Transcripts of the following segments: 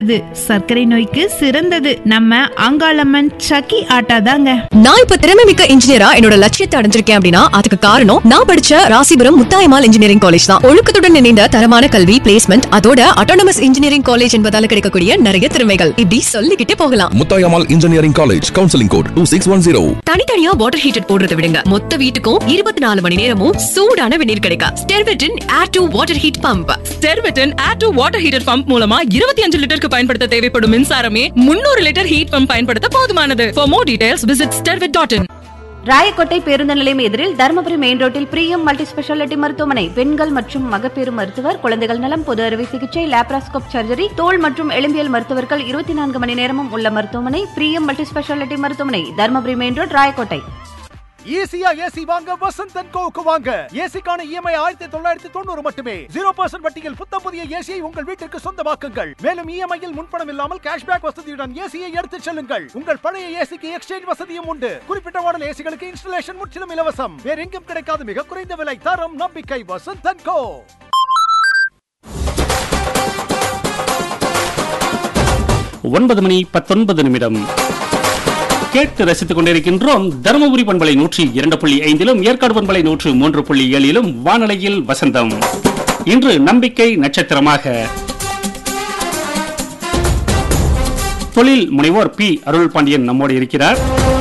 இது சர்க்கரை நோய்க்கு சிறந்தது நம்ம அங்காளம்மன் சக்கி ஆட்டா தாங்க நான் இப்ப திறமை மிக்க இன்ஜினியரா என்னோட லட்சியத்தை அடைஞ்சிருக்கேன் அப்படின்னா அதுக்கு காரணம் நான் படிச்ச ராசிபுரம் முத்தாயமால் இன்ஜினியரிங் காலேஜ் தான் ஒழுக்கத்துடன் இணைந்த தரமான கல்வி பிளேஸ்மெண்ட் அதோட அட்டானமஸ் இன்ஜினியரிங் காலேஜ் என்பதால கிடைக்கக்கூடிய நிறைய திறமைகள் இப்படி சொல்லிக்கிட்டே போகலாம் Muthayammal engineering college counselling code two six one zero தனித்தனியா வாட்டர் ஹீட்டர் போடுறத விடுங்க மொத்த வீட்டுக்கும் இருபத்தி நாலு மணி நேரமும் சூடான வெந்நீர் கிடைக்கும் ஸ்டெர்வெட்டின் air to water heat pump ஸ்டெர்வெட்டன் air to water heater pump மூலமா இருபத்தி அஞ்சு லிட்டருக்கு பயன்படுத்த தேவைப்படும் மின்சாரமே முன்னூறு லிட்டர் ஹீட் பம்ப் பயன்படுத்த போதுமானது for more details visit Sterwett dot in Rayakottai பேருந்து நிலையம் எதிரில் தருமபுரி மெயின் ரோட்டில் பிரியம் மல்டி ஸ்பெஷாலிட்டி மருத்துவமனை பெண்கள் மற்றும் மகப்பேறு மருத்துவர் குழந்தைகள் நலம் பொது அறுவை சிகிச்சை லேப்ராஸ்கோப் சர்ஜரி தோல் மற்றும் எலும்பியல் மருத்துவர்கள் இருபத்தி நான்கு மணி நேரமும் உள்ள மருத்துவமனை பிரியம் மல்டி ஸ்பெஷாலிட்டி மருத்துவமனை தருமபுரி மெயின் ரோட் ராயக்கோட்டை ஈஸியா ஏசி வாங்க வசந்த் அண்ட் கோவுக்கு வாங்க ஏசிக்கான இஎம்ஐ ஆயிரத்தி தொள்ளாயிரத்தி தொண்ணூறு மட்டுமே ஜீரோ பர்சன்ட் வட்டியில் புத்தம் புதிய ஏசியை உங்கள் வீட்டிற்கு சொந்தமாக்குங்கள் மேலும் இஎம்ஐயில் முன்பணம் இல்லாமல் கேஷ்பேக் வசதியுடன் ஏசியை எடுத்துச் செல்லுங்கள் உங்கள் பழைய ஏசிக்கு எக்ஸ்சேஞ்ச் வசதியும் உண்டு குறிப்பிட்ட மாடல் ஏசிகளுக்கு இன்ஸ்டலேஷன் முற்றிலும் இலவசம் வேற எங்கும் கிடைக்காத மிக குறைந்த விலை தரம் நம்பிக்கை வசந்த் அண்ட் கோ ஒன்பது மணி பத்தொன்பது நிமிடம் கேட்டு ரசித்துக் கொண்டிருக்கின்றோம் தருமபுரி பண்பலை நூற்றி இரண்டு புள்ளி ஐந்திலும் ஏற்காடு பண்பலை நூற்று மூன்று புள்ளி ஏழிலும் வானொலியில் வசந்தம் இன்று நம்பிக்கை நட்சத்திரமாக தொழில் முனைவோர் பி அருள் பாண்டியன் நம்மோடு இருக்கிறார்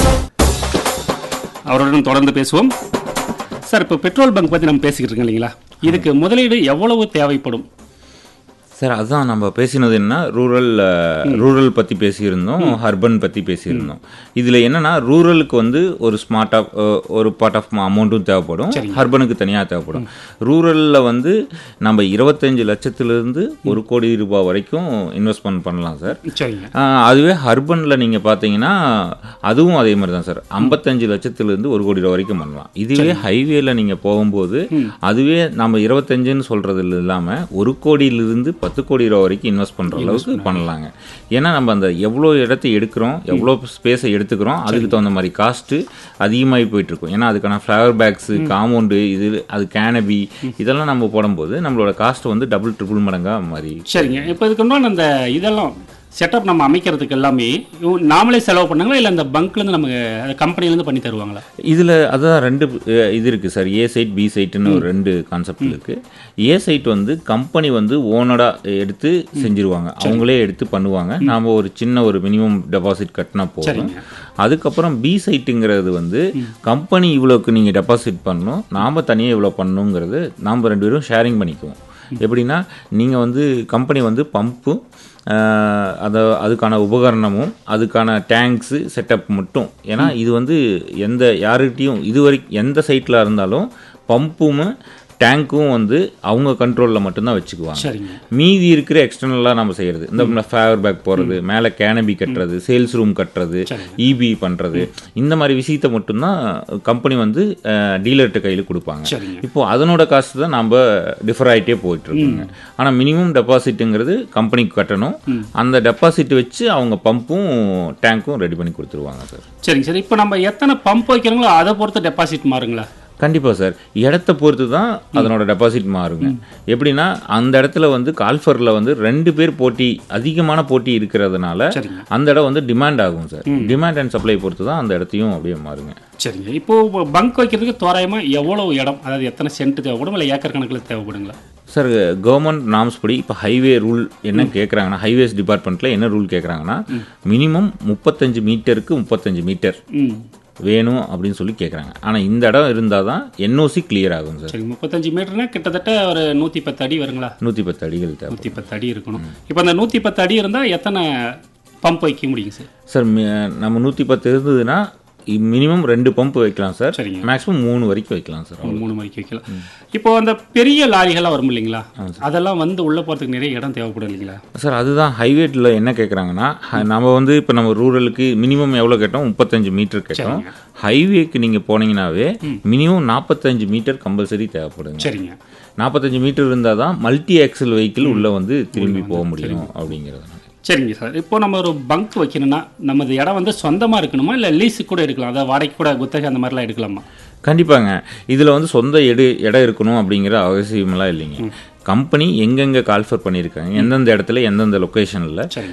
அவருடன் தொடர்ந்து பேசுவோம் சார் இப்போ பெட்ரோல் பங்க் பத்தி நம்ம பேசிக்கிட்டு இருக்கோம் இல்லைங்களா இதுக்கு முதலீடு எவ்வளவு தேவைப்படும் சார் அதுதான் நம்ம பேசினது என்ன ரூரல் ரூரல் பற்றி பேசியிருந்தோம் ஹர்பன் பற்றி பேசியிருந்தோம் இதில் என்னன்னா ரூரலுக்கு வந்து ஒரு ஸ்மார்ட் ஆஃப் ஒரு பார்ட் ஆஃப் அமௌண்ட்டும் தேவைப்படும் ஹர்பனுக்கு தனியாக தேவைப்படும் ரூரலில் வந்து நம்ம இருபத்தஞ்சு லட்சத்துலேருந்து ஒரு கோடி ரூபாய் வரைக்கும் இன்வெஸ்ட்மெண்ட் பண்ணலாம் சார் சரிங்க ஆஹ் அதுவே ஹர்பனில் நீங்கள் பார்த்தீங்கன்னா அதுவும் அதே மாதிரி தான் சார் ஐம்பத்தஞ்சு லட்சத்துலேருந்து ஒரு கோடி ரூபா வரைக்கும் பண்ணலாம் இதுவே ஹைவேல நீங்கள் போகும்போது அதுவே நம்ம இருபத்தஞ்சுன்னு சொல்கிறது இல்லாமல் ஒரு கோடியிலிருந்து பத்து கோடி ரூபா வரைக்கும் இன்வெஸ்ட் பண்ணுற அளவுக்கு பண்ணலாங்க ஏன்னா நம்ம அந்த எவ்வளோ இடத்தை எடுக்கிறோம் எவ்வளோ ஸ்பேஸை எடுத்துக்கிறோம் அதுக்கு தகுந்த மாதிரி காஸ்ட்டு அதிகமாகி போயிட்டு இருக்கும் ஏன்னா அதுக்கான ஃப்ளவர் பேக்ஸு காம்பவுண்டு இது அது கேனபி இதெல்லாம் நம்ம போடும்போது நம்மளோட காஸ்ட் வந்து டபுள் ட்ரிபிள் மடங்காக மாறி சரிங்க இப்போ இதுக்கு உண்டான அந்த இதெல்லாம் செட்டப் நம்ம அமைக்கிறதுக்கு எல்லாமே இவங்க நாமளே செலவு பண்ணாங்களா இல்லை அந்த பங்க்லேருந்து நமக்கு கம்பெனிலேருந்து பண்ணி தருவாங்களா இதில் அதான் ரெண்டு அஹ், இது இருக்குது சார் ஏ சைட் பி சைட்டுன்னு ஒரு ரெண்டு கான்செப்ட் இருக்குது ஏ சைட் வந்து கம்பெனி வந்து ஓனடாக எடுத்து செஞ்சிருவாங்க அவங்களே எடுத்து பண்ணுவாங்க நாம் ஒரு சின்ன ஒரு மினிமம் டெபாசிட் கட்டினா போதும் சரிங்க. அதுக்கப்புறம் பி சைட்டுங்கிறது வந்து கம்பெனி இவ்வளோக்கு நீங்கள் டெபாசிட் பண்ணணும் நாம் தனியாக இவ்வளோ பண்ணணுங்கிறது நாம் ரெண்டு பேரும் ஷேரிங் பண்ணிக்குவோம் எப்படின்னா நீங்கள் வந்து கம்பெனி வந்து பம்பும் அதை அதுக்கான உபகரணமும் அதுக்கான டேங்க்ஸு செட்டப் மட்டும் ஏன்னா இது வந்து எந்த யாருக்கிட்டையும் இது வரைக்கும் எந்த சைட்டில் இருந்தாலும் பம்பும் டேங்க்கும் வந்து அவங்க கண்ட்ரோலில் மட்டும்தான் வச்சுக்குவாங்க சரிங்க மீதி இருக்கிற எக்ஸ்டர்னலாக நம்ம செய்கிறது இந்த ஃபேவர் பேக் போகிறது மேலே கேனபி கட்டுறது சேல்ஸ் ரூம் கட்டுறது இபி பண்ணுறது இந்த மாதிரி விஷயத்தை மட்டும்தான் கம்பெனி வந்து டீலர்கிட்ட கையில் கொடுப்பாங்க சரிங்க. இப்போ அதனோட காசு தான் நம்ம டிஃபர் ஆகிட்டே போயிட்டு இருக்கோங்க ஆனால் மினிமம் டெபாசிட்டுங்கிறது கம்பெனிக்கு கட்டணும் அந்த டெபாசிட் வச்சு அவங்க பம்பும் டேங்க்கும் ரெடி பண்ணி கொடுத்துருவாங்க சார் சரிங்க சார் இப்போ நம்ம எத்தனை பம்ப் வைக்கிறோங்களோ அதை பொறுத்து டெபாசிட் மாறுங்களா கண்டிப்பாக சார் இடத்த பொறுத்து தான் அதனோட டெபாசிட் மாறுங்க எப்படின்னா அந்த இடத்துல வந்து கால்ஃபரில் வந்து ரெண்டு பேர் போட்டி அதிகமான போட்டி இருக்கிறதுனால சரிங்க. அந்த இடம் வந்து டிமாண்ட் ஆகும் சார் டிமாண்ட் அண்ட் சப்ளை பொறுத்து தான் அந்த இடத்தையும் அப்படியே மாறுங்க சரிங்க இப்போ பங்க் வைக்கிறதுக்கு தோராயமாக எவ்வளவு இடம் அதாவது எத்தனை சென்ட் தேவைப்படும் இல்லை ஏக்கர் கணக்கில் தேவைப்படுங்களா சார் கவர்மெண்ட் நார்ம்ஸ் படி இப்போ ஹைவே ரூல் என்ன கேட்குறாங்கன்னா ஹைவேஸ் டிபார்ட்மெண்ட்டில் என்ன ரூல் கேட்குறாங்கன்னா மினிமம் முப்பத்தஞ்சு மீட்டருக்கு முப்பத்தஞ்சு மீட்டர் ம் வேணும் அப்படின்னு சொல்லி கேட்குறாங்க ஆனால் இந்த இடம் இருந்தால் தான் என்ஓசி கிளியர் ஆகும் சார் சரி முப்பத்தஞ்சு மீட்டர்னா கிட்டத்தட்ட ஒரு நூற்றி பத்து அடி வருங்களா நூற்றி பத்து அடிகள் தேவை நூற்றி பத்து அடி இருக்கணும் இப்போ அந்த நூற்றி பத்து அடி இருந்தால் எத்தனை பம்ப் வைக்க முடியுங்க சார் சார் மி- நம்ம நூற்றி பத்து இருந்ததுன்னா மினிமம் ரெண்டு பம்ப் வைக்கலாம் சார் சரிங்க. மேக்ஸிமம் மூணு வரைக்கும் வைக்கலாம் சார் ஒரு மூணு மணிக்கு வைக்கலாம் இப்போ அந்த பெரிய லாரிகள்லாம் வரும் இல்லைங்களா அதெல்லாம் வந்து உள்ளே போகிறதுக்கு நிறைய இடம் தேவைப்படும் இல்லைங்களா சார் அதுதான் ஹைவேட்டில் என்ன கேட்குறாங்கன்னா நம்ம வந்து இப்போ நம்ம ரூரலுக்கு மினிமம் எவ்வளோ கேட்டோம் முப்பத்தஞ்சு மீட்டர் கேட்டோம் ஹைவேக்கு நீங்கள் போனீங்கன்னாவே மினிமம் நாற்பத்தஞ்சு மீட்டர் கம்பல்சரி தேவைப்படுங்க சரிங்க நாற்பத்தஞ்சு மீட்டர் இருந்தால் தான் மல்டி ஆக்சல் வெஹிக்கிள் உள்ளே வந்து திரும்பி போக முடியும் அப்படிங்கிறது சரிங்க சார் இப்போ நம்ம ஒரு பங்க் வைக்கணும்னா நமது இடம் வந்து சொந்தமாக இருக்கணுமா இல்லை லீஸுக்கு கூட எடுக்கலாம் அதாவது வாடகைக்கு கூட குத்தகை அந்த மாதிரிலாம் எடுக்கலாமா கண்டிப்பாங்க இதில் வந்து சொந்த எடு இடம் இருக்கணும் அப்படிங்கிற அவசியமெல்லாம் இல்லைங்க கம்பெனி எங்கெங்கே கால்ஃபர் பண்ணியிருக்காங்க எந்தெந்த இடத்துல எந்தெந்த லொக்கேஷனில் சரிங்க